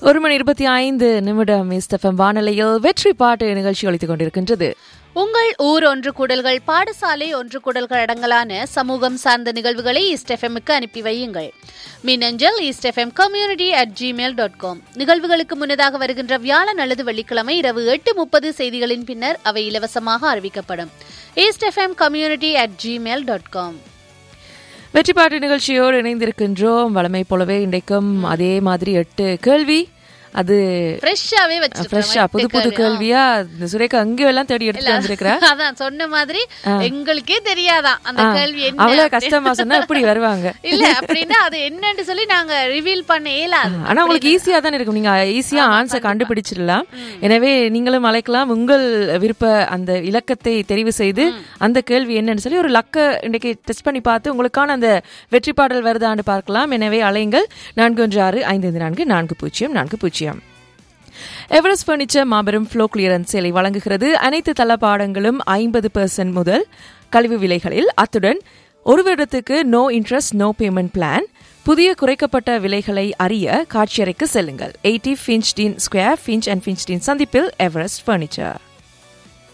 ஒரு மணி இருபத்தி ஐந்து நிமிடம் இஸ்தஃபம் வானொலியில் வெற்றி பாட்டு நிகழ்ச்சி அளித்துக் கொண்டிருக்கின்றது உங்கள் ஊர் ஒன்று கூடல்கள் பாடசாலை ஒன்று கூடல்கள் அடங்கலான சமூகம் சார்ந்த நிகழ்வுகளை ஈஸ்ட் எஃப்எம்முக்கு அனுப்பி வையுங்கள் மின்னஞ்சல் East FM community at Gmail dot com நிகழ்வுகளுக்கு முன்னதாக வருகின்ற வியாழன் அல்லது வெள்ளிக்கிழமை இரவு எட்டு முப்பது செய்திகளின் பின்னர் அவை இலவசமாக அறிவிக்கப்படும் East FM community at Gmail dot com வெற்றி பாட்டு நிகழ்ச்சியோடு இணைந்திருக்கின்றோம் வளமை போலவே இன்றைக்கும் அதே மாதிரி எட்டு கேள்வி அது ஃப்ரெஷ்ஷாவே ஃப்ரெஷ்ஷா புது புது கேள்வியா இந்த சுரேகா அங்கேயும் எல்லாம் தேடி எடுத்து வந்திருக்கிறா அதான் சொன்ன மாதிரி எங்களுக்கே தெரியாதான் அந்த கேள்வி என்ன அவ்வளவு கஷ்டமா சொன்னா இப்படி வருவாங்க இல்ல அப்படின்னா அது என்னன்னு சொல்லி நாங்க ரிவீல் பண்ண இயலாது ஆனா உங்களுக்கு ஈஸியா தான் இருக்கும் நீங்க ஈஸியா ஆன்சர் கண்டுபிடிச்சிடலாம் எனவே நீங்களும் அழைக்கலாம் உங்கள் விருப்ப அந்த இலக்கத்தை தெரிவு செய்து அந்த கேள்வி என்னன்னு சொல்லி ஒரு லக்க இன்றைக்கு டெஸ்ட் பண்ணி பார்த்து உங்களுக்கான அந்த வெற்றி பாடல் வருதான்னு பார்க்கலாம் எனவே அலையுங்கள் நான்கு ஒன்று ஆறு ஐந்து ஐந்து நான்கு நான்கு பூஜ்ஜியம் நான்கு பூஜ்ஜியம் எவரெஸ்ட் பர்னிச்சர் மாபெரும் ஃப்ளோ கிளியரன்ஸ் சேலை வழங்குகிறது அனைத்து தளபாடங்களும் ஐம்பது பெர்சன்ட் முதல் கழிவு விலைகளில் அத்துடன் ஒரு வருடத்துக்கு no interest no payment plan புதிய குறைக்கப்பட்ட விலைகளை அறிய காட்சியறைக்கு செல்லுங்கள் eighty Finchdene square Finch and Finchdene சந்திப்பில் எவரெஸ்ட் பர்னிச்சர்